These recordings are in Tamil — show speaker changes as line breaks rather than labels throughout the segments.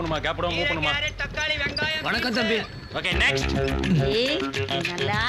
பண்ணுமா கேப்டா மூவ் பண்ணுமா
தக்காளி வெங்காயம்
வணக்கம் தம்பி
ஓகே நெக்ஸ்ட்
ஏய் நல்லா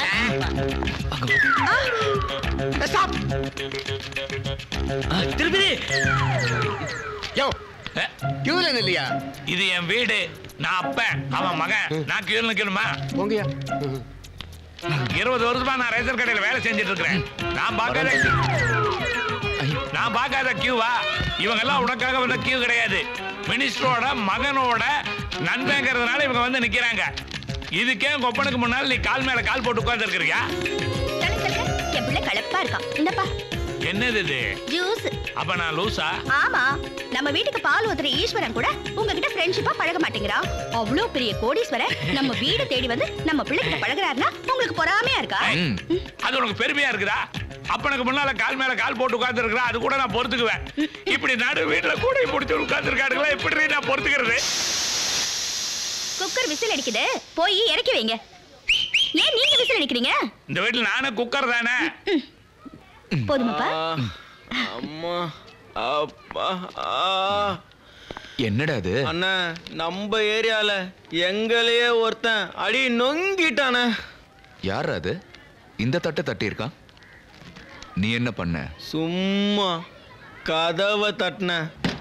திருப்பதி
யோ கியூல இல்லையா
இது என் வீடு நான் அப்பன் அவன் மகன் நான் கீழே நிக்கணுமா
போங்கயா
இருபது வருஷமா நான் ரேஷன் கடையில வேலை செஞ்சுட்டு இருக்கிறேன் நான் பார்க்காத நான் பார்க்காத கியூவா இவங்க எல்லாம் உனக்காக வந்த கியூ கிடையாது மினிஸ்டரோட மகனோட நண்பங்கிறதுனால இவங்க வந்து நிக்கிறாங்க இதுக்கே கொப்பனுக்கு முன்னால் நீ கால் மேல கால் போட்டு உட்கார்ந்து இருக்கிறியா
தலை தலை என் பிள்ளை கலப்பா இருக்கான் இந்தப்பா
என்னது இது
ஜூஸ்
அப்ப நான் லூசா
ஆமா நம்ம வீட்டுக்கு பால் ஊத்துற ஈஸ்வரன் கூட உங்ககிட்ட ஃப்ரெண்ட்ஷிப்பா பழக மாட்டேங்கிறான் அவ்வளோ பெரிய கோடீஸ்வரன் நம்ம வீடு தேடி வந்து நம்ம பிள்ளைகிட்ட பழகுறாருன்னா உங்களுக்கு பொறாமையா இருக்கா
அது உனக்கு பெருமையா இருக்குதா அப்பனுக்கு முன்னால கால் மேல கால் போட்டு உட்கார்ந்து இருக்கிறா அது கூட நான் பொறுத்துக்குவேன் இப்படி நடு வீட்டுல கூட முடிச்சு உட்கார்ந்து இருக்காடுங்களா எப்படி நான் பொறுத்துக்கிறது
குக்கர் விசில் அடிக்குது போய் இறக்கி வைங்க ஏன் நீங்க விசில் அடிக்கிறீங்க
இந்த வீட்டுல நானும் குக்கர் தானே
போதுமாப்பா
அம்மா அப்பா ஆ.
என்னடா அது
அண்ணா நம்ம ஏரியால எங்களையே ஒருத்தன் அடி நொங்கிட்டானே
யார் அது இந்த தட்டை தட்டியிருக்கான் நீ என்ன பண்ண
சும்மா கதவை தட்டின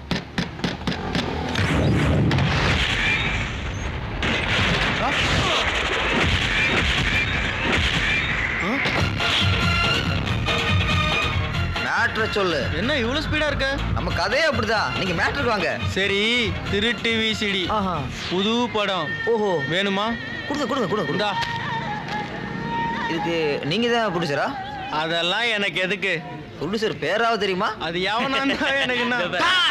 மேட்ரை சொல்லு
என்ன இவ்வளவு ஸ்பீடா இருக்க
நம்ம கதையே அப்படிதான் நீங்க மேட்ருக்கு வாங்க
சரி திருட்டு விசிடி
ஆஹா
புது படம்
ஓஹோ
வேணுமா
கொடுங்க கொடுங்க கொடுங்க கொடுங்க
இந்தா
இதுக்கு நீங்க தான் ப்ரொடியூசரா
அதெல்லாம் எனக்கு எதுக்கு
ப்ரொடியூசர் பேராவது தெரியுமா
அது எவனா இருந்தா எனக்கு என்ன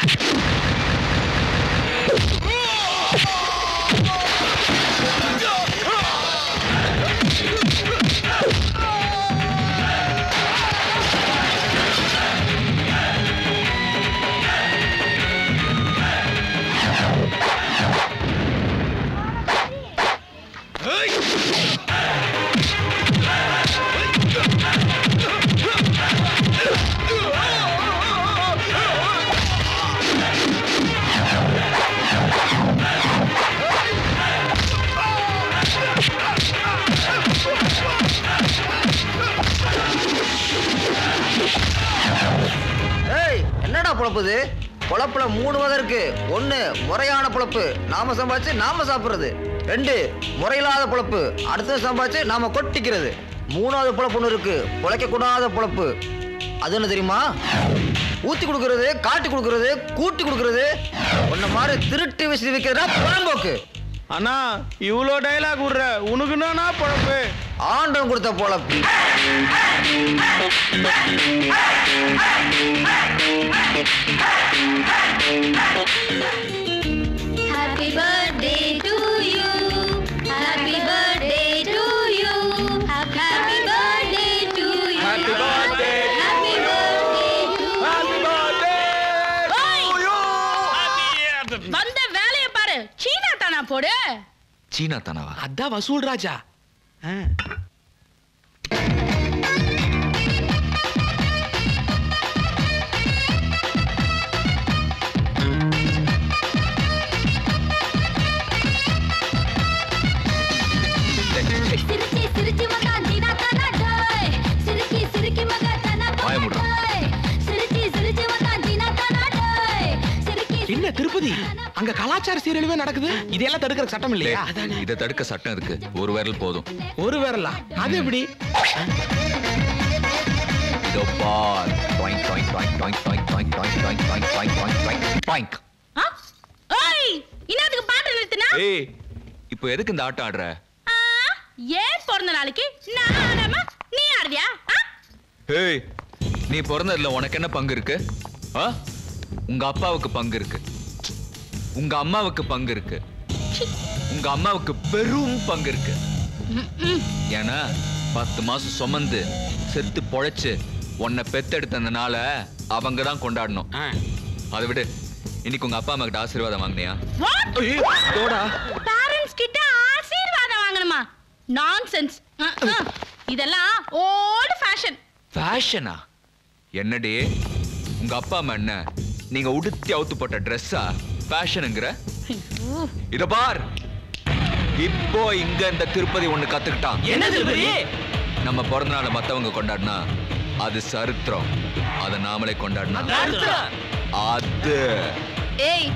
ஏய் என்னடா பொழப்புது பொழப்புல மூணு வகை இருக்கு ஒண்ணு முறையான பொழப்பு நாம சம்பாதிச்சு நாம சாப்பிடுறது ரெண்டு முறையில்லாத பொழப்பு அடுத்தது சம்பாதிச்சு நாம கொட்டிக்கிறது மூணாவது பொழப்பு ஒன்று இருக்கு பொழைக்க கூடாத பொழப்பு அது என்ன தெரியுமா ஊத்தி கொடுக்கறது காட்டி கொடுக்கறது கூட்டி கொடுக்கறது உன்ன மாதிரி திருட்டு விசிறி வைக்கிறதா புறம்போக்கு
அண்ணா இவ்வளோ டைலாக் விடுற உனக்குன்னா பொழப்பு
ஆண்டவன் கொடுத்த பொழப்பு
Happy birthday to you. Happy birthday to you. Happy birthday to you.
Happy birthday.
Happy birthday to
வந்த வேலைய பாரு சீனா தானா போடு
சீனா தானாவா
அதான் வசூல் ராஜா
சிரிச்சி சிரிச்சி மகா தீனா தானா டோய் சிரிச்சி சிரிச்சி மகா தானா
வாய மூடுறா.
சிரிச்சி சிரிச்சி மகா தீனா தானா டோய் சிரிச்சி
என்ன திருப்பதி அங்க கலாச்சார சீரழிவே நடக்குது இதெல்லாம் தடுக்கிற சட்டம் இல்லையா
இதை தடுக்க சட்டம் இருக்கு ஒரு விரல் போதும்
ஒரு விரலாம் அது எப்படி
இதோ பார் டாயிங் டாயிங் டாயிங் டாயிங் டாயிங் டாயிங் டாயிங் டாயிங் டாயிங் டாயிங் டாயிங் டாயிங் டாயிங்
ஆ? ஓய் இன்னத்துக்கு பாட்டு நிறுத்தினா
ஏய் இப்போ எதுக்கு இந்த ஆட்டம் ஆடுற
ஆ, ஏன் பிறந்த நாளைக்கு நான் ஆடாம நீ ஆடுறியா ஆ?
ஏய் நீ பிறந்ததுல உனக்கு என்ன பங்கு இருக்கு ஆ உங்க அப்பாவுக்கு பங்கு இருக்கு உங்க அம்மாவுக்கு பங்கு இருக்கு உங்க அம்மாவுக்கு பெரும் பங்கு இருக்கு ஏன்னா பத்து மாசம் சுமந்து செத்து பொழைச்சு உன்னை பெத்தெடுத்ததுனால அவங்க தான் கொண்டாடணும் அதை விடு இன்னைக்கு உங்க அப்பா அம்மா கிட்ட ஆசீர்வாதம் வாங்கினியா
What?
தோடா
Parents கிட்ட ஆசீர்வாதம் வாங்கணுமா நான்சென்ஸ் இதெல்லாம் ஓல்டு ஃபேஷன்
ஃபேஷனா என்னடி உங்க அப்பா அம்மா என்ன நீங்க உடுத்தி அவுத்து போட்ட ட்ரெஸ்ஸா பேஷனுங்கிற இத பார் இப்போ இங்க இந்த திருப்பதி ஒண்ணு கத்துக்கிட்டான்
என்ன திருப்பதி
நம்ம பிறந்த நாளை மத்தவங்க கொண்டாடினா அது சரித்திரம் அத நாமளே கொண்டாடினா அது
ஏய்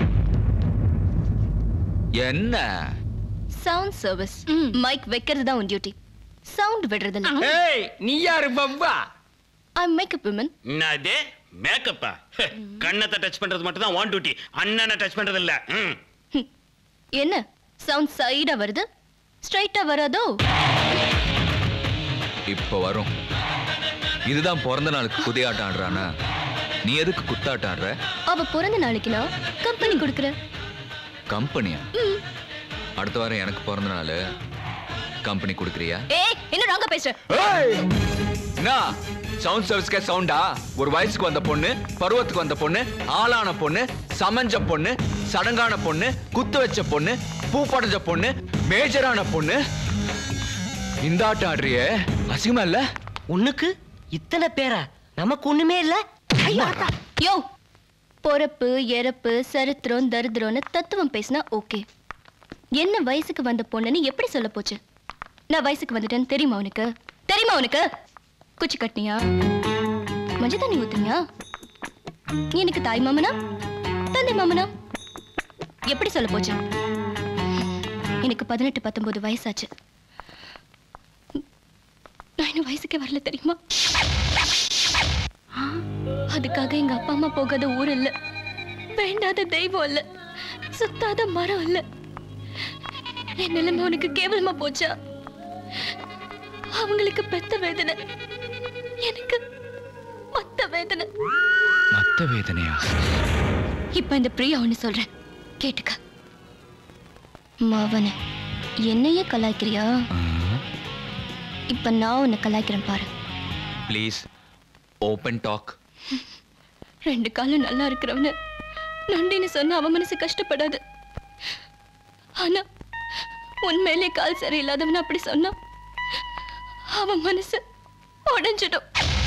என்ன
சவுண்ட் சர்வீஸ் மைக் வைக்கிறது தான் உன் டியூட்டி சவுண்ட் விடுறது இல்ல
ஏய் நீ யாரு பம்பா
ஐ மேக்கப் விமன்
என்னது மேக்கப்பா கண்ணத்தை டச் பண்றது மட்டும் தான் ஒன் டியூட்டி அண்ணனை டச் பண்றது இல்ல ம்.
என்ன சவுண்ட் சைடா வருது ஸ்ட்ரைட்டா வராதோ
இப்ப வரும் இதுதான் பிறந்த நாளுக்கு குதியாட்டம் ஆடுறானா நீ எதுக்கு குத்தாட்டம் ஆடுற
அவ பிறந்த நாளைக்கு நான் கம்பெனி கொடுக்குறேன்
கம்பெனியா அடுத்த வாரம் எனக்கு பிறந்த நாள் கம்பெனி கொடுக்குறியா
ஏய் என்ன ராங்கா பேசுற
என்ன சவுண்ட் சர்வீஸ்க்கே சவுண்டா ஒரு வயசுக்கு வந்த பொண்ணு பருவத்துக்கு வந்த பொண்ணு ஆளான பொண்ணு சமஞ்ச பொண்ணு சடங்கான பொண்ணு குத்து வச்ச பொண்ணு பூ படைஞ்ச பொண்ணு மேஜரான பொண்ணு இந்த ஆட்டம் ஆடுறியே அசிங்கமா இல்ல
உனக்கு இத்தனை பேரா நமக்கு ஒண்ணுமே இல்ல
யோ பொறப்பு இறப்பு சரித்திரம் தரித்திரம்னு தத்துவம் பேசினா ஓகே என்ன வயசுக்கு வந்த பொண்ணுன்னு எப்படி சொல்ல போச்சு நான் வயசுக்கு வந்துட்டேன்னு தெரியுமா உனக்கு தெரியுமா உனக்கு குச்சி கட்டினியா மஞ்சள் தண்ணி ஊத்துனியா நீ எனக்கு தாய் மாமனா தந்தை மாமனா எப்படி சொல்ல போச்சு எனக்கு பதினெட்டு பத்தொன்பது வயசாச்சு நான் இன்னும் வயசுக்கே வரல தெரியுமா அதுக்காக எங்க அப்பா அம்மா போகாத ஊர் இல்ல வேண்டாத தெய்வம் இல்ல சுத்தாத மரம் இல்ல என் நிலைமை உனக்கு கேவலமா போச்சா அவங்களுக்கு பெத்த வேதனை எனக்கு மத்த வேதனை
மத்த வேதனையா
இப்ப இந்த பிரியா ஒண்ணு சொல்றேன் கேட்டுக்க மாவன என்னையே கலாய்க்கிறியா இப்ப நான் உன்னை கலாய்க்கிறேன் பாரு
ப்ளீஸ் ஓப்பன் டாக்
ரெண்டு காலும் நல்லா இருக்கிறவன நண்டின்னு சொன்னா அவன் மனசு கஷ்டப்படாது ஆனா உண்மையிலே கால் சரியில்லாதவன் அப்படி சொன்னா அவன் மனசு உடைஞ்சிடும்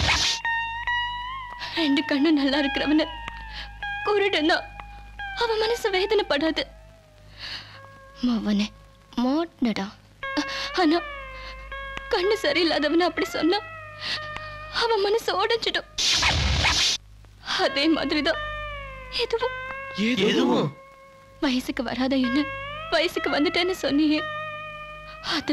ரெண்டு கண்ணு நல்லா இருக்கிறவன குருடனா அவன் மனசு வேதனைப்படாது மவனே மாட்டடா ஆனா கண்ணு சரியில்லாதவன அப்படி சொன்னா அவன் மனசு உடைஞ்சிடும் அதே மாதிரிதான் எதுவும்
எதுவும்
வயசுக்கு வராத என்ன வயசுக்கு வந்துட்டேன்னு சொன்னியே அது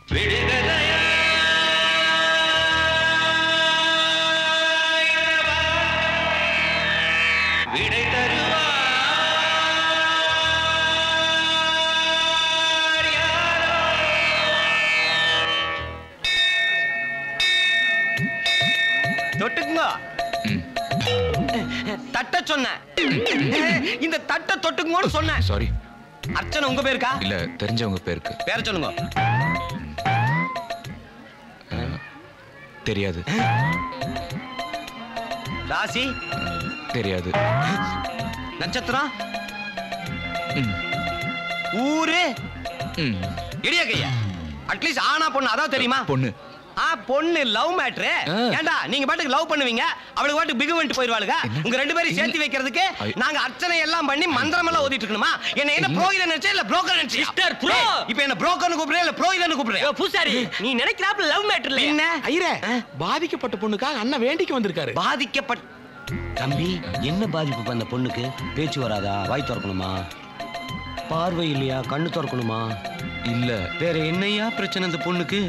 தொட்டுக்குங்க தட்ட சொன்னேன் இந்த தட்டை தொட்டுக்குங்கன்னு சொன்னேன்
சாரி
அர்ச்சனை உங்க பேருக்கா
இல்ல தெரிஞ்சவங்க பேருக்கு
பேர சொல்லுங்க
தெரியாது
ராசி
தெரியாது
நட்சத்திரம்
ம்.
ஊரு
ம்.
இடிய கையா அட்லீஸ்ட் ஆனா பொண்ணு அதான் தெரியுமா
பொண்ணு
ஆ பொண்ணு லவ் மேட்ரு
ஆ.
ஏண்டா நீங்க பாட்டுக்கு லவ் பண்ணுவீங்க அவளுக்கு பாட்டுக்கு பிகு வந்துட்டு போயிருவாளுங்க உங்க ரெண்டு பேரும் சேர்த்து வைக்கிறதுக்கு
ஐ-
நாங்க அர்ச்சனை எல்லாம் பண்ணி மந்திரம் எல்லாம் ஓதிட்டு இருக்கணுமா என்ன என்ன புரோகிதன் நினைச்சே இல்ல புரோக்கர் நினைச்சே
Mr. Pro.
இப்போ என்ன புரோக்கர்னு கூப்பிடுறே இல்ல புரோகிதன் கூப்பிடுறே
பூசாரி நீ நினைக்கிறாப்ல லவ் மேட்டர் இல்ல
என்ன
ஐயரே பாதிக்கப்பட்ட பொண்ணுக்காக அண்ணன் வேண்டிக்கு வந்திருக்காரு
பாதிக்கப்பட்ட தம்பி என்ன பாதிப்பு அந்த பொண்ணுக்கு பேச்சு வராதா வாய் திறக்கணுமா பார்வை இல்லையா கண்ணு திறக்கணுமா
இல்ல
வேற என்னையா பிரச்சனை அந்த பொண்ணுக்கு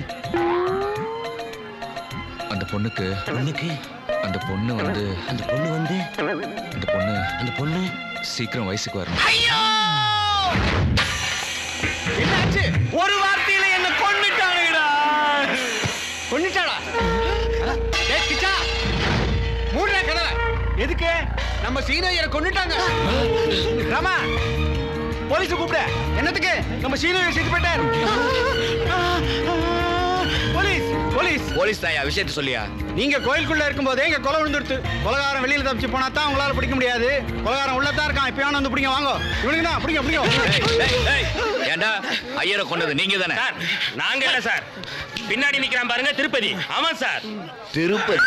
அந்த பொண்ணுக்கு
பொண்ணுக்கு
அந்த பொண்ணு வந்து
அந்த பொண்ணு வந்து
அந்த பொண்ணு
அந்த பொண்ணு
சீக்கிரம் வயசுக்கு வரணும்
என்னாச்சு ஒரு வார்த்தையில என்ன கொன்னுட்டானுடா கொன்னுட்டாடா டேய் கிச்சா மூடுற கதவை எதுக்கு நம்ம சீனையரை கொன்னுட்டாங்க ராமா போலீஸ் கூப்பிட என்னத்துக்கு நம்ம சீனையர் செத்து போயிட்டார் போலீஸ் போலீஸ்
போலீஸ் தாயா விஷயத்தை சொல்லியா
நீங்க கோயிலுக்குள்ள இருக்கும்போதே இங்க கொலை விழுந்துருத்து கொலகாரன் வெளியில தப்பிச்சு போனா தான் உங்களால பிடிக்க முடியாது கொலகாரன் உள்ளதான் இருக்கான் இப்ப வந்து பிடிங்க வாங்க இவனுக்கு தான் பிடிங்க பிடிங்க
ஏண்டா ஐயரை கொண்டது நீங்க தானே
சார் நாங்க இல்ல சார் பின்னாடி நிக்கிறான் பாருங்க திருப்பதி ஆமா சார்
திருப்பதி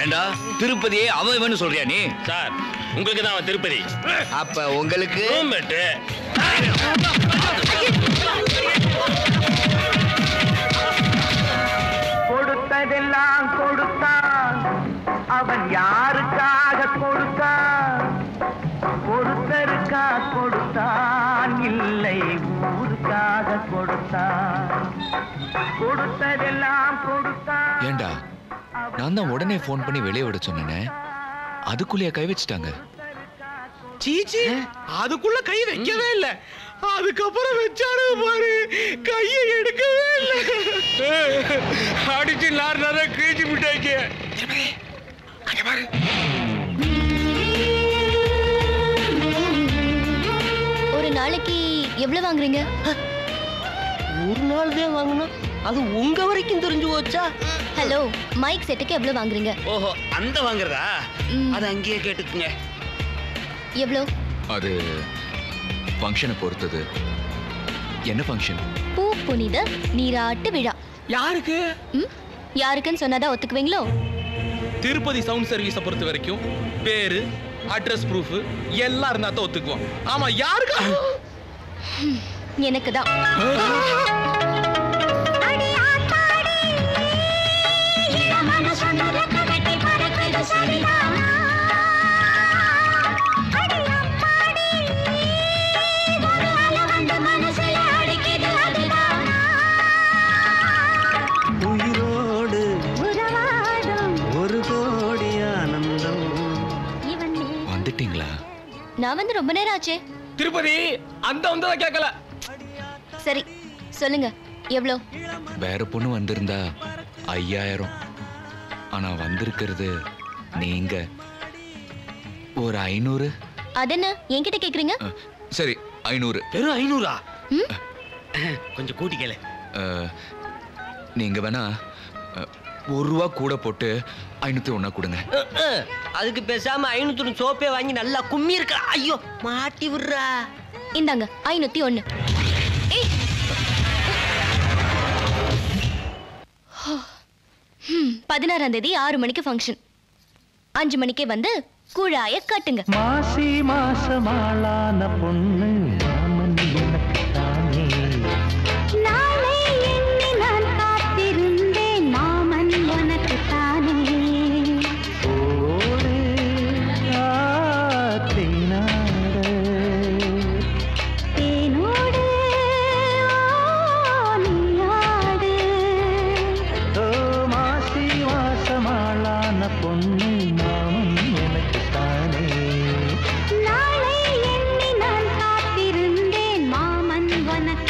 ஏண்டா திருப்பதியே அவன் இவன்னு சொல்றியா நீ
சார் உங்களுக்கு தான் அவன் திருப்பதி
அப்ப உங்களுக்கு
ரூம்மேட்டு
கொடுத்ததெல்லாம் கொடுத்தான் அவன் யாருக்காக கொடுத்தான் ஒருத்தருக்கா கொடுத்தான் இல்லை ஊருக்காக கொடுத்தான் கொடுத்ததெல்லாம் கொடுத்தான்
ஏண்டா நான் தான் உடனே ஃபோன் பண்ணி வெளியே விட சொன்னேனே அதுக்குள்ளேயே கை வச்சுட்டாங்க
சீச்சி அதுக்குள்ள கை வைக்கவே இல்ல அதுக்கப்புறம் வச்சாரு பாரு கையை எடுக்கவே இல்ல
அடிச்சு நார் நிறைய கிழிச்சு விட்டாங்க
ஒரு நாளைக்கு எவ்வளவு வாங்குறீங்க
ஒரு நாள் தான் வாங்கணும் அது உங்க வரைக்கும் தெரிஞ்சு போச்சா
ஹலோ மைக் செட்டுக்கு எவ்வளவு வாங்குறீங்க
ஓஹோ அந்த வாங்குறதா அது அங்கேயே கேட்டுக்குங்க
எவ்வளவு
அது ஃபங்க்ஷனை பொறுத்தது என்ன ஃபங்க்ஷன்
பூ புனித நீராட்டு விழா
யாருக்கு
ம் யாருக்குன்னு சொன்னாதான் ஒத்துக்குவீங்களோ
திருப்பதி சவுண்ட் சர்வீஸ பொறுத்த வரைக்கும் பேரு அட்ரஸ் ப்ரூஃப் எல்லாம் இருந்தா தான் ஒத்துக்குவோம் ஆமா யாருக்கு
எனக்கு தான்
உயிரோடு ஒரு கோடி ஆனந்தம்
வந்துட்டீங்களா
நான் வந்து ரொம்ப நேரம் ஆச்சே
திருப்பதி அந்த வந்ததை கேட்கல
சரி சொல்லுங்க எவ்வளோ
வேற பொண்ணு வந்திருந்தா ஐயாயிரம் ஆனா வந்திருக்கிறது நீங்க ஒரு ஐநூறு
அதென்ன என்கிட்ட கேக்குறீங்க
அஹ், சரி ஐநூறு
வெறும் ஐநூறா கொஞ்சம் கூட்டி கேளு
அஹ், நீங்க வேணா அஹ், ஒரு ரூபா கூட போட்டு ஐநூத்தி ஒண்ணா கொடுங்க
அதுக்கு பேசாம ஐநூத்தி ஒண்ணு சோப்பே வாங்கி நல்லா கும்மி இருக்கா ஐயோ மாட்டி விடுறா
இந்தாங்க ஐநூத்தி ஒண்ணு ஏய். ஹம், பதினாறாம் தேதி ஆறு மணிக்கு ஃபங்க்ஷன் அஞ்சு மணிக்கே வந்து கூழாய கட்டுங்க
மாசி மாசமாளான பொண்ணு மாமன் எனக்கு தானே
நாளை எண்ணி நான் காத்திருந்தேன் மாமன் உனக்கு தானே
ஓடு ஆத்தினாட
தேனோடு நீயாடு
ஓ மாசி மாசமாளான பொண்ணு மாமன் எனக்கு தானே
நாளை எண்ணி நான் காத்திருந்தேன் மாமன் உனக்கு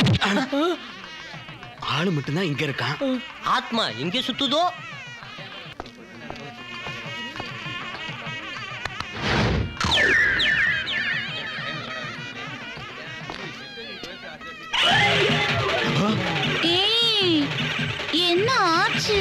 ஆளு மட்டும்தான் இங்க இருக்கான்
ஆத்மா எங்கே சுத்துதோ
ஏய் என்ன ஆச்சு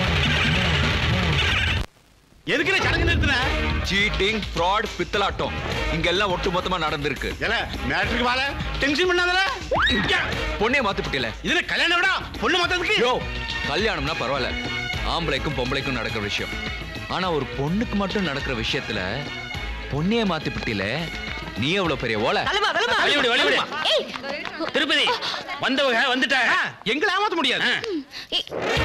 எதுக்கு சடங்கு நிறுத்துன
சீட்டிங் ஃப்ராட் பித்தலாட்டம் இங்க எல்லாம் ஒட்டு மொத்தமா நடந்திருக்கு
ஏல மேட்ருக்கு வாழ டென்ஷன் பண்ணாதல
பொண்ணே மாத்திப்பிட்டல
இதுல கல்யாணம் விடா பொண்ணு மொத்தத்துக்கு
யோ கல்யாணம்னா பரவாயில்ல ஆம்பளைக்கும் பொம்பளைக்கும் நடக்கிற விஷயம் ஆனா ஒரு பொண்ணுக்கு மட்டும் நடக்கிற விஷயத்துல பொண்ணையே மாத்திப்பிட்டில நீ எவ்வளவு பெரிய ஓலை
தலைமா தலைமா
வழிவிடு வழிவிடு
ஏய்
திருப்பதி வந்தவங்க வந்துட்டாங்க
எங்களை ஏமாத்த முடியாது
ஏய்,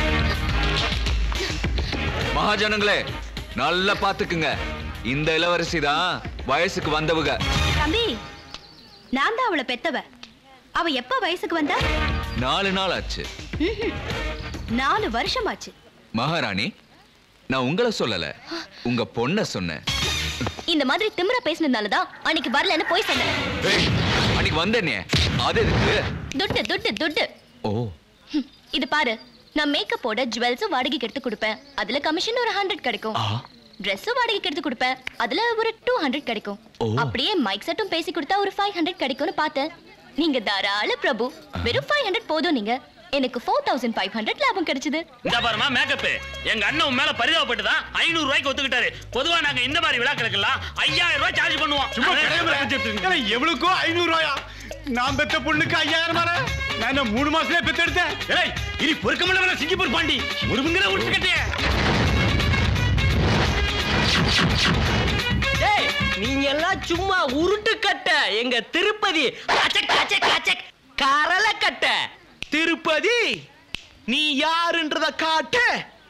மகாஜனங்களே நல்லா பாத்துக்குங்க இந்த இளவரசி தான் வயசுக்கு வந்தவங்க
தம்பி நான் தான் அவளை பெத்தவ அவ எப்ப வயசுக்கு வந்தா
நாலு நாள் ஆச்சு
ம்ஹும். நாலு வருஷமாச்சு
மகாராணி நான் உங்களை சொல்லல உங்க பொண்ண சொன்னேன்
இந்த மாதிரி திமிரா பேசினதுனால தான் அன்னைக்கு வரலன்னு போய் சொன்னேன்
ஏய், அன்னைக்கு வந்தேனே அது எதுக்கு
துட்டு துட்டு துட்டு
ஓ
ஹம், இது பாரு நான் மேக்கப்போட ஜுவல்ஸும் வாடகைக்கு எடுத்து கொடுப்பேன் அதுல கமிஷன் ஒரு ஹண்ட்ரட் கிடைக்கும்
ஆ
ட்ரெஸ்ஸும் வாடகைக்கு எடுத்து கொடுப்பேன் அதுல ஒரு டூ ஹண்ட்ரட் கிடைக்கும்
ஓ.
அப்படியே மைக் செட்டும் பேசி கொடுத்தா ஒரு ஃபைவ் ஹண்ட்ரட் கிடைக்கும்னு பார்த்தேன் நீங்க தாராள பிரபு வெறும் ஃபைவ் ஹண்ட்ரட் போதும் நீங்க எனக்கு ஃபோர் தௌசண்ட் ஃபைவ் ஹண்ட்ரட் லாபம் கிடைச்சது
இந்த பாருமா மேக்கப் எங்க அண்ணன் உன் மேல பரிதாபப்பட்டு தான் ஐநூறு ரூபாய்க்கு ஒத்துக்கிட்டாரு பொதுவா நாங்க இந்த மாதிரி விழாக்களுக்கெல்லாம் ஐயாயிரம் ரூபாய் சார்ஜ் பண்ணுவோம்
சும்மா
அதை
கிடையாது
வச்சுட்டு இருக்கீங்க.
ஏல, எவ்வளவுக்கோ ஐநூறு ரூபாயா நான் பெத்த பொண்ணுக்கு ஐயாயிரம் மாற நான் என்ன மூணு மாசத்துல பெத்தெடுத்தேன்
ஏய், இனி பொறுக்கமில்ல சிங்கப்பூர் பாண்டி ஒரு மிங்கிற உடிச்சு கட்டிய
டேய் நீங்க எல்லாம் சும்மா உருட்டு கட்ட எங்க திருப்பதி அச்சக் அச்சக் அச்சக் கரல கட்ட
திருப்பதி நீ யாருன்றத காட்டு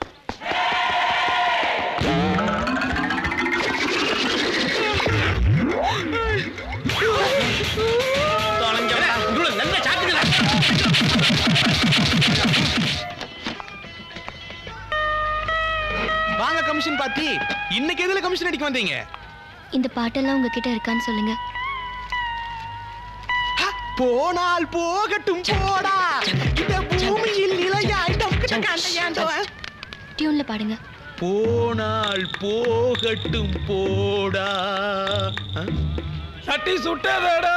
நல்ல சாக்குதுல
வாங்க கமிஷன் பாத்தி இன்னைக்கு எதுல கமிஷன் அடிக்க வந்தீங்க
இந்த பாட்டெல்லாம் உங்ககிட்ட இருக்கான்னு சொல்லுங்க
போனால் போகட்டும் போடா இந்த பூமியில் நிலையாயிட்டம்
டியூன்ல பாடுங்க
போனால் போகட்டும் போடா
சட்டி சுட்டதடா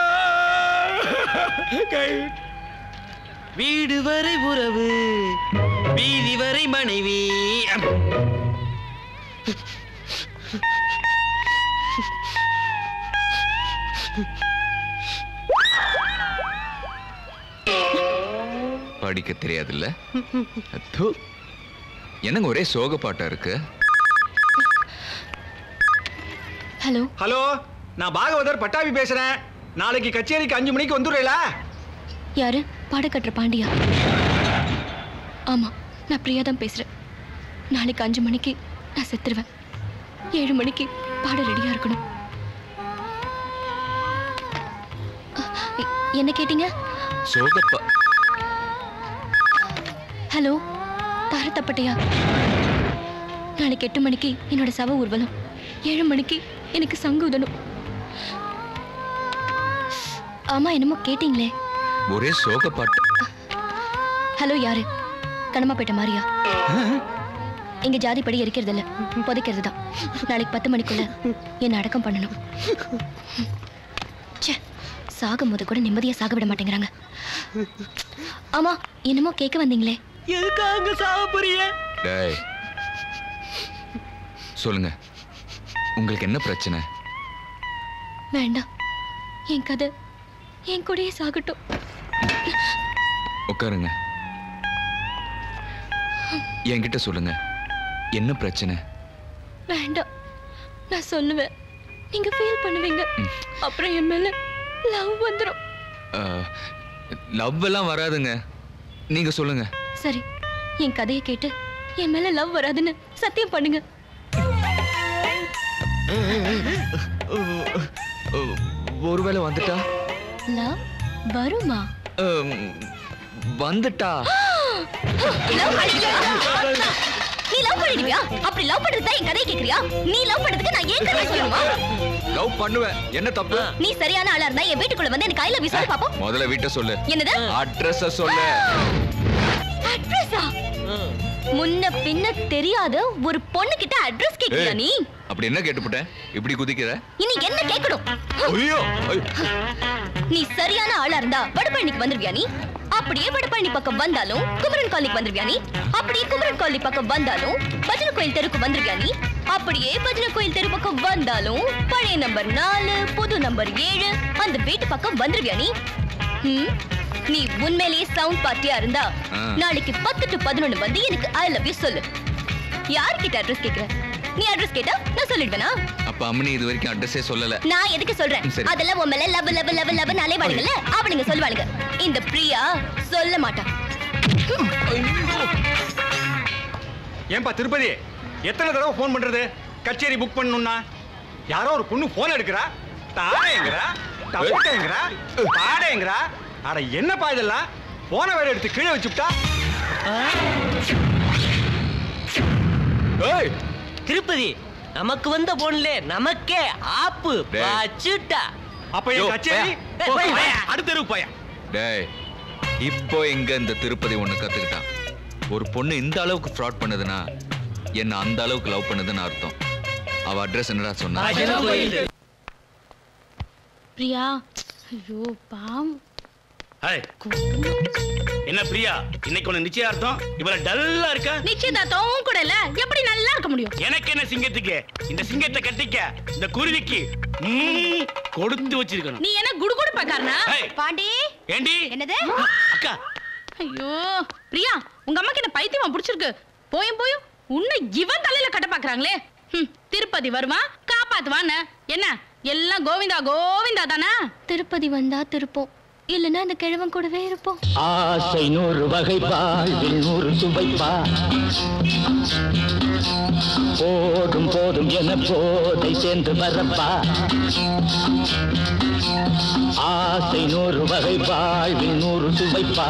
கை
வீடு வரை உறவு வீதி வரை மனைவி
படிக்க தெரியாதுல்ல அத்தோ. என்னங்க ஒரே சோக பாட்டா இருக்கு
ஹலோ
ஹலோ நான் பாகவதர் பட்டாபி பேசுறேன் நாளைக்கு கச்சேரிக்கு அஞ்சு மணிக்கு வந்துடுறீங்களா
யாரு பாடக்கட்டுற பாண்டியா ஆமா நான் பிரியா தான் பேசுறேன் நாளைக்கு அஞ்சு மணிக்கு நான் செத்துருவேன் ஏழு மணிக்கு பாட ரெடியா இருக்கணும் அ, எ- என்ன கேட்டீங்க
சோகப்பா
ஹலோ தாரத்தப்பட்டையா நாளைக்கு எட்டு மணிக்கு என்னோட சவ ஊர்வலம் ஏழு மணிக்கு எனக்கு சங்கு உதணும் ஆமா என்னமோ கேட்டீங்களே
ஒரே சோக பாட்டு
ஹலோ யாரு கனமாப்பேட்டை மாரியா எங்க ஜாதிப்படி எரிக்கிறது இல்ல புதைக்கிறது தான் நாளைக்கு பத்து மணிக்குள்ள என்ன அடக்கம் பண்ணணும் ச்சே சாகும் போது கூட நிம்மதியா சாக விட மாட்டேங்கிறாங்க ஆமா என்னமோ கேட்க வந்தீங்களே
எதுக்காக சாப்பிடுறிய
டேய் சொல்லுங்க உங்களுக்கு என்ன பிரச்சனை
வேண்டாம் என் கதை என் கூடயே சாகட்டும்
உட்காருங்க என்கிட்ட சொல்லுங்க என்ன பிரச்சனை
வேண்டாம் நான் சொல்லுவேன் நீங்க ஃபீல் பண்ணுவீங்க அப்புறம் என் மேல லவ் வந்துடும்
லவ் எல்லாம் வராதுங்க நீங்க சொல்லுங்க
சரி என் கதையை கேட்டு என் மேல லவ் வராதுன்னு சத்தியம் பண்ணுங்க
ஒருவேளை வந்துட்டா
லவ் வருமா
அம், வந்துட்டா
லவ் பண்ணிடுவியா நீ லவ் பண்ணிடுவியா அப்படி லவ் பண்றதுக்கு தான் என் கதையை கேக்குறியா நீ லவ் பண்றதுக்கு நான் ஏன் கதை சொல்லணுமா
லவ் பண்ணுவேன் என்ன தப்பு
நீ சரியான ஆளா இருந்தா என் வீட்டுக்குள்ள வந்து எனக்கு ஐ லவ் யூ சொல்லி பாப்போம்
முதல்ல வீட்டை சொல்லு
என்னது
அட்ரஸ சொல்லு
அட்ரஸா முன்ன பின்ன தெரியாத ஒரு பொண்ணு கிட்ட அட்ரஸ் கேக்குறியா
ஏய்,
நீ
அப்படி என்ன கேட்டுப்புட்டேன் இப்படி குதிக்கிற
இனி என்ன கேட்கணும்
ஐயோ ஐயோ.
நீ சரியான ஆளா இருந்தா வடபழனிக்கு வந்துருவியா நீ அப்படியே வடபழனி பக்கம் வந்தாலும் குமரன் காலனிக்கு வந்துருவியா நீ அப்படியே குமரன் காலனி பக்கம் வந்தாலும் பஜனை கோயில் தெருக்கு வந்துருவியா நீ அப்படியே பஜனை கோயில் தெரு பக்கம் வந்தாலும் பழைய நம்பர் நாலு புது நம்பர் ஏழு அந்த வீட்டு பக்கம் வந்துருவியா நீ ம்? நீ உண்மையிலேயே சவுண்ட் பார்ட்டியா இருந்தா
ஆ.
நாளைக்கு பத்து டு பதினொன்னு வந்து எனக்கு ஐ லவ் யூ சொல்லு யார்கிட்ட அட்ரஸ் கேக்குற நீ அட்ரஸ் கேட்டா நான் சொல்லிடுவேனா
அப்ப அம்மனி இது வரைக்கும் அட்ரஸே சொல்லல
நான் எதுக்கு சொல்றேன்
சரி.
அதெல்லாம் உன் மேல லவ் லவ் லவ் லவ் அலைவாளுங்கல்ல அவனுங்க சொல்லுவாளுங்க இந்த பிரியா சொல்ல மாட்டா
ஏன்பா திருப்பதி எத்தனை தடவை ஃபோன் பண்றது கச்சேரி புக் பண்ணணும்னா யாரோ ஒரு பொண்ணு ஃபோன் எடுக்கிறா தாடேங்கிறா டப்பட்டேங்கிறா பாடேங்கிறா அட என்னப்பா இதெல்லாம் போன வேற எடுத்து கீழே வச்சுட்டா
ஏய்
திருப்பதி நமக்கு வந்த போன்ல நமக்கே ஆப்பு
டேய்.
வச்சுட்டா
அப்ப
யோ,
என் கச்சேரி
ஏய், போய் வா.
அடுத்த தெருவு போயா
டேய் இப்போ எங்க இந்த திருப்பதி ஒண்ணு கத்துக்கிட்டான் ஒரு பொண்ணு இந்த அளவுக்கு ஃப்ராட் பண்ணுதுன்னா என்ன அந்த அளவுக்கு லவ் பண்ணுதுன்னு அர்த்தம் அவ அட்ரஸ் என்னடா சொன்னா
பஜனை கோயில்
பிரியா ஐயோ பாவம்
ஹாய் என்ன பிரியா இன்னைக்கு ஒண்ணு நிச்சயார்த்தம் இவள டல்லா இருக்கா
நிச்சயதார்த்தம் உன் கூட இல்ல எப்படி நல்லா இருக்க முடியும்
எனக்கு என்ன சிங்கத்துக்கு இந்த சிங்கத்தை கட்டிக்க இந்த குருவிக்கு ம்ம், கொடுத்து வச்சிருக்கணும்
நீ என்ன குடுகுடு பாக்காரனா
ஏய்.
பாண்டி
ஏண்டி
என்னது
அக்கா
ஐயோ பிரியா உங்க அம்மாக்கு என்ன பைத்தியமா பிடிச்சிருக்கு போயும் போயும் உன்னை இவன் தலையில கட்ட பாக்குறாங்களே ஹம், திருப்பதி வருவான் காப்பாத்துவான்னு என்ன எல்லாம் கோவிந்தா கோவிந்தா தானே
திருப்பதி வந்தா திருப்போம் இல்லைன்னா அந்த கிழவன் கூடவே இருப்போம்
ஆசை நூறு வகை வாழ்வில் நூறு சுவைப்பா போதும் போதும் என போதை சேர்ந்து வரப்பா ஆசை நூறு வகை வாழ்வில் நூறு சுவைப்பா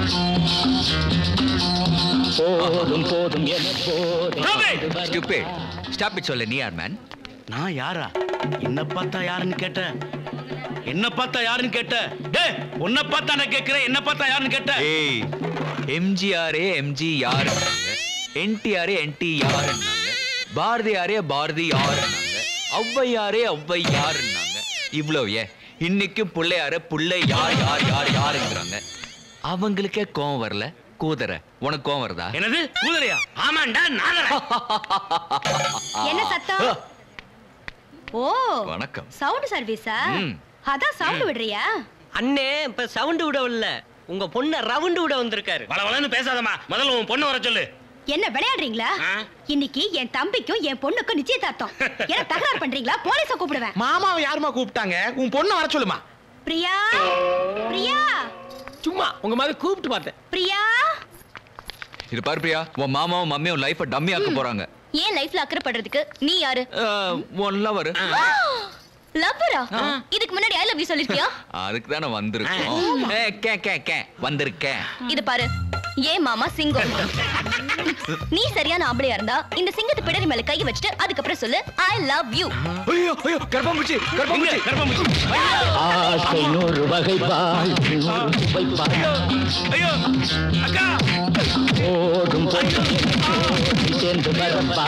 போதும் போதும் என போதை சேர்ந்து வரப்பா.
Stupid. Stop it சொல்ல நீ யார் மேன்
நான் யாரா என்ன பார்த்தா யாருன்னு கேட்ட என்ன பார்த்தா யாருன்னு கேட்ட டேய் உன்னை பார்த்தா நான் கேட்கிறேன் என்ன பார்த்தா யாருன்னு கேட்ட
ஏய் எம்ஜிஆரே எம்ஜி யார் என்டிஆரே என்டி யார் பாரதியாரே பாரதி யார் ஔவையாரே ஔவை யாருன்னாங்க இவ்வளவு ஏன் இன்னைக்கும் பிள்ளையார புள்ளை யார் யார் யார் யாருங்கிறாங்க அவங்களுக்கே கோவம் வரல கூதற உனக்கு கோவம் வருதா
என்னது குதிரையா ஆமாண்டா நாதரா
என்ன சத்தம் ஓ
வணக்கம்
சவுண்ட் சர்வீஸா
ம்.
அதான் சவுண்ட் விடுறியா
அண்ணே இப்ப சவுண்ட் விட இல்ல உங்க பொண்ண ரவுண்டு விட வந்திருக்காரு
வளவளன்னு பேசாதம்மா முதல்ல உன் பொண்ணு வர சொல்லு
என்ன விளையாடுறீங்களா இன்னைக்கு என் தம்பிக்கும் என் பொண்ணுக்கும் நிச்சயதார்த்தம் என்ன தகராறு பண்றீங்களா போலீஸ கூப்பிடுவேன்
மாமாவை யாருமா கூப்பிட்டாங்க உன் பொண்ணை வர சொல்லுமா
பிரியா பிரியா
சும்மா உங்க மாதிரி கூப்பிட்டு பார்த்தேன்
பிரியா
இது பாரு பிரியா உன் மாமாவும் மம்மியும் லைஃப டம்மி ஆக்க போறாங்க
ஏன் லைஃப்ல அக்கறைப்படுறதுக்கு நீ யாரு
அஹ், உன் லவர்
லவ்வரா இதுக்கு முன்னாடி ஐ லவ் யூ சொல்லிருக்கியா
அதுக்கு தானே வந்திருக்கோம் ஏ, கே கே கே வந்திருக்கேன்
இது பாரு ஏன் மாமா சிங்கம் நீ சரியான ஆம்பளையா இருந்தா இந்த சிங்கத்து பிடரி மேல கை வச்சுட்டு அதுக்கப்புறம் சொல்லு ஐ லவ் யூ
ஐயோ ஐயோ கர்ப்பம்பூச்சி கர்ப்பம்பூச்சி கர்ப்பம்பூச்சி
ஆசை நூறு வகை வாழ்வில் நூறு சுவைப்பா
ஐயோ அக்கா
போதும் போதும் என போதை சேர்ந்து வரப்பா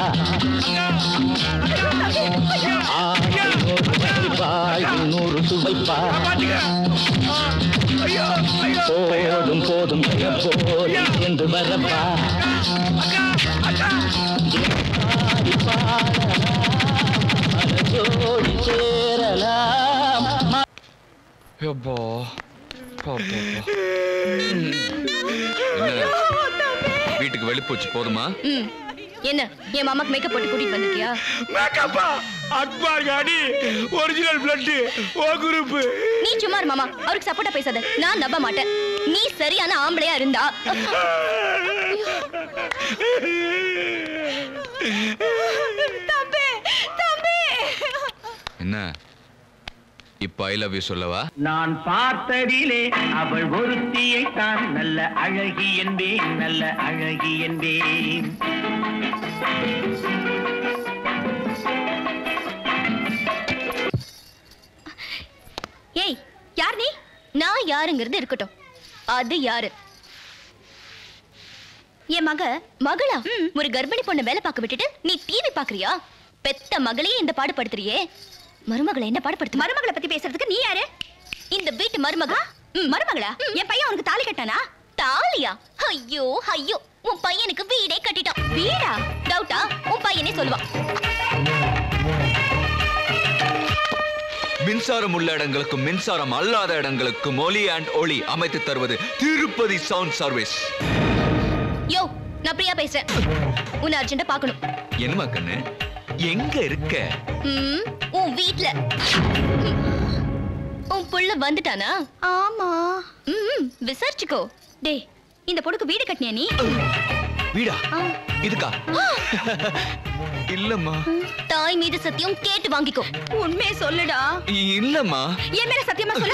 ஆசை நூறு வகை வாழ்வில் நூறு சுவைப்பா போதும் போதும் என போதை சேர்ந்து வரப்பா பாடி பாடலாம் மனதோடி சேரலாம்
எப்போ என்ன வீட்டுக்கு வெளிப்போச்சு போதுமா
ம் என்ன என் மாமாக்கு மேக்கப் போட்டு கூட்டிட்டு வந்திருக்கியா
மேக்கப்பா அக்பார் காடி ஒரிஜினல் பிளட் ஓ குரூப்
நீ சும்மா இரு மாமா அவருக்கு சப்போர்ட்டா பேசாத நான் நம்ப மாட்டேன் நீ சரியான ஆம்பளையா இருந்தா
தம்பி தம்பி
என்ன இப்ப ஐ லவ் யூ சொல்லவா
நான் பார்த்ததிலே அவள் ஒருத்தியை தான் நல்ல அழகி என்பேன் நல்ல அழகி என்பேன்
ஏய் யார் நீ நான் யாருங்கிறது இருக்கட்டும் அது யாரு என் மக மகளா ஒரு கர்ப்பிணி பொண்ணு வேலை பார்க்க விட்டுட்டு நீ டிவி பாக்குறியா பெத்த மகளையே இந்த பாடுபடுத்துறியே மருமகளை என்ன பாடுபடுத்து
மருமகளை பத்தி பேசுறதுக்கு நீ யாரு
இந்த வீட்டு மருமக
மருமகளா என் பையன் உனக்கு தாலி கட்டானா
தாலியா ஐயோ ஐயோ உன் பையனுக்கு வீடே கட்டிட்டான் வீடா டவுட்டா உன் பையனே சொல்லுவான்
மின்சாரம் உள்ள இடங்களுக்கும் மின்சாரம் அல்லாத இடங்களுக்கும் ஒலி அண்ட் ஒளி அமைத்து தருவது திருப்பதி சவுண்ட் சர்வீஸ்
யோ நான் பிரியா பேசுறேன் உன்னை அர்ஜென்ட்டா பார்க்கணும்
என்னமா கண்ணு எங்க இருக்க
ம், உன் வீட்ல ம். உன் புள்ள வந்துட்டானா
ஆமா
ம் விசாரிச்சுக்கோ
டேய் இந்த பொண்ணுக்கு வீடு கட்டினியா நீ
வீடா இதுக்கா இல்லம்மா
தாய் மீது சத்தியம் கேட்டு வாங்கிக்கோ
உண்மையை சொல்லுடா
இல்லம்மா
என் மேல சத்தியமா சொல்லு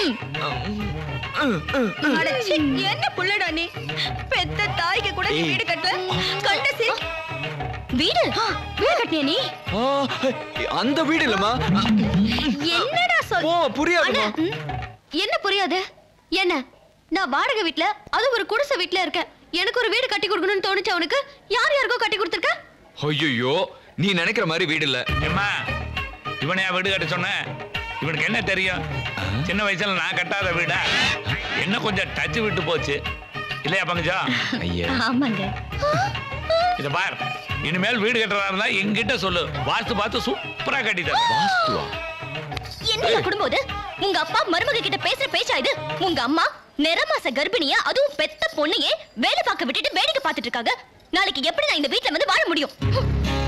அடச்சீ, என்ன புள்ளடா நீ பெத்த தாய்க்கு கூட நீ
ஏய்.
வீடு கட்டல கண்ட சீ வீடு வீடு கட்டினியா நீ
ஆ, அந்த வீடு இல்லம்மா
என்னடா சொல்
ஓ புரியாதுமா
அண்ணா, ம், என்ன புரியாது என்ன நான் வாடகை வீட்ல அது ஒரு குடிசை வீட்ல இருக்கேன் எனக்கு ஒரு வீடு கட்டி கொடுக்கணும்னு தோணுச்சு அவனுக்கு யார் யாருக்கோ கட்டி கொடுத்துருக்க
ஐயோ நீ நினைக்கிற மாதிரி வீடு இல்ல
ஏம்மா இவனையா வீடு கட்ட சொன்ன இவனுக்கு என்ன தெரியும் சின்ன வயசுல நான் கட்டாத வீடா என்ன கொஞ்சம் டச் விட்டு போச்சு இல்லையா பங்கஜா
ஐயா
ஆமாங்க
இத பார் இனிமேல் வீடு கட்டுறதா இருந்தா என்கிட்ட சொல்லு வாஸ்து பார்த்து சூப்பரா கட்டி தரேன்
வாஸ்துவா
என்ன குடும்பம் இது உங்க அப்பா மருமக கிட்ட பேசுற பேச்சா இது உங்க அம்மா நிறமாச கர்ப்பிணியா அதுவும் பெத்த பொண்ணையே வேலை பார்க்க விட்டுட்டு வேடிக்கை பார்த்துட்டு இருக்காங்க நாளைக்கு எப்படி நான் இந்த வீட்ல வந்து வாழ முடியும்